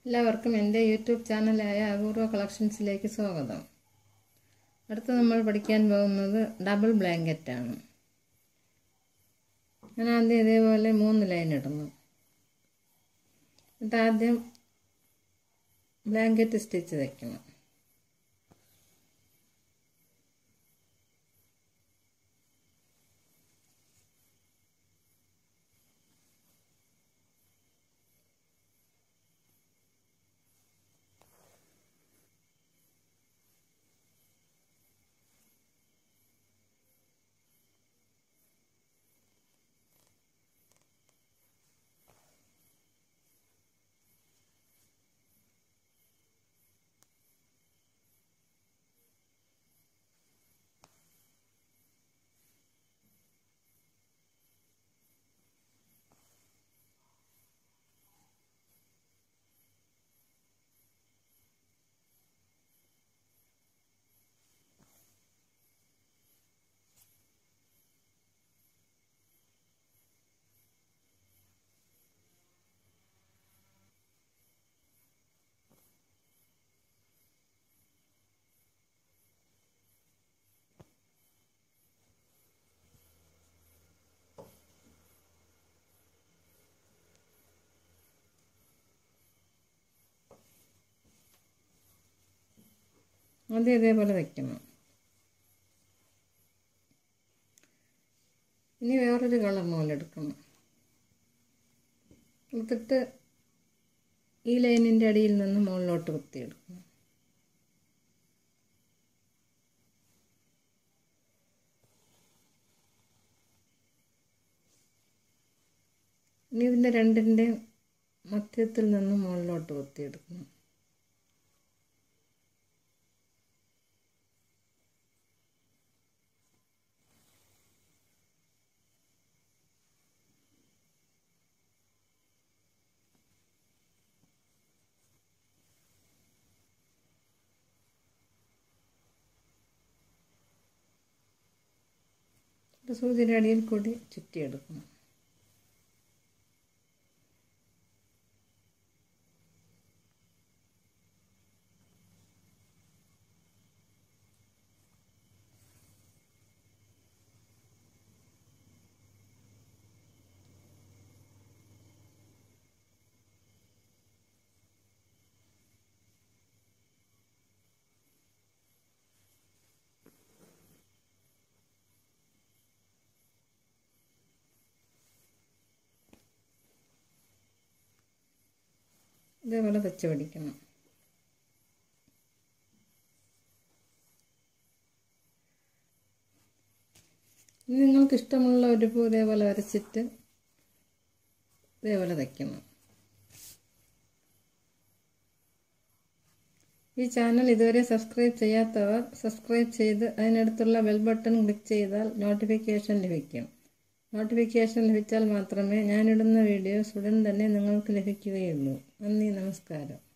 എല്ലാവർക്കും എൻ്റെ യൂട്യൂബ് ചാനലായ അപൂർവ കളക്ഷൻസിലേക്ക് സ്വാഗതം അടുത്ത് നമ്മൾ പഠിക്കാൻ പോകുന്നത് ഡബിൾ ബ്ലാങ്കറ്റാണ് ഞാൻ ആദ്യം ഇതേപോലെ മൂന്ന് ലൈൻ ഇടുന്നു എന്നിട്ട് ആദ്യം ബ്ലാങ്കറ്റ് സ്റ്റിച്ച് വയ്ക്കണം ആദ്യം ഇതേപോലെ വയ്ക്കണം ഇനി വേറൊരു കളർ നൂല് എടുക്കണം എടുത്തിട്ട് ഈ ലൈനിൻ്റെ അടിയിൽ നിന്ന് മുകളിലോട്ട് കുത്തിയെടുക്കണം ഇനി ഇതിൻ്റെ രണ്ടിൻ്റെ മധ്യത്തിൽ നിന്ന് മുകളിലോട്ട് കുത്തിയെടുക്കണം സൂചിയുടെ അടിയിൽ കൂടി ചുറ്റിയെടുക്കണം ഇതേപോലെ വെച്ച് പിടിക്കണം ഇനി നിങ്ങൾക്ക് ഇഷ്ടമുള്ള ഒരു പൂ ഇതേപോലെ വരച്ചിട്ട് ഇതേപോലെ തയ്ക്കണം ഈ ചാനൽ ഇതുവരെ സബ്സ്ക്രൈബ് ചെയ്യാത്തവർ സബ്സ്ക്രൈബ് ചെയ്ത് അതിനടുത്തുള്ള ബെൽ ബട്ടൺ ക്ലിക്ക് ചെയ്താൽ നോട്ടിഫിക്കേഷൻ ലഭിക്കും നോട്ടിഫിക്കേഷൻ ലഭിച്ചാൽ മാത്രമേ ഞാനിടുന്ന വീഡിയോസ് ഉടൻ തന്നെ നിങ്ങൾക്ക് ലഭിക്കുകയുള്ളൂ നന്ദി നമസ്കാരം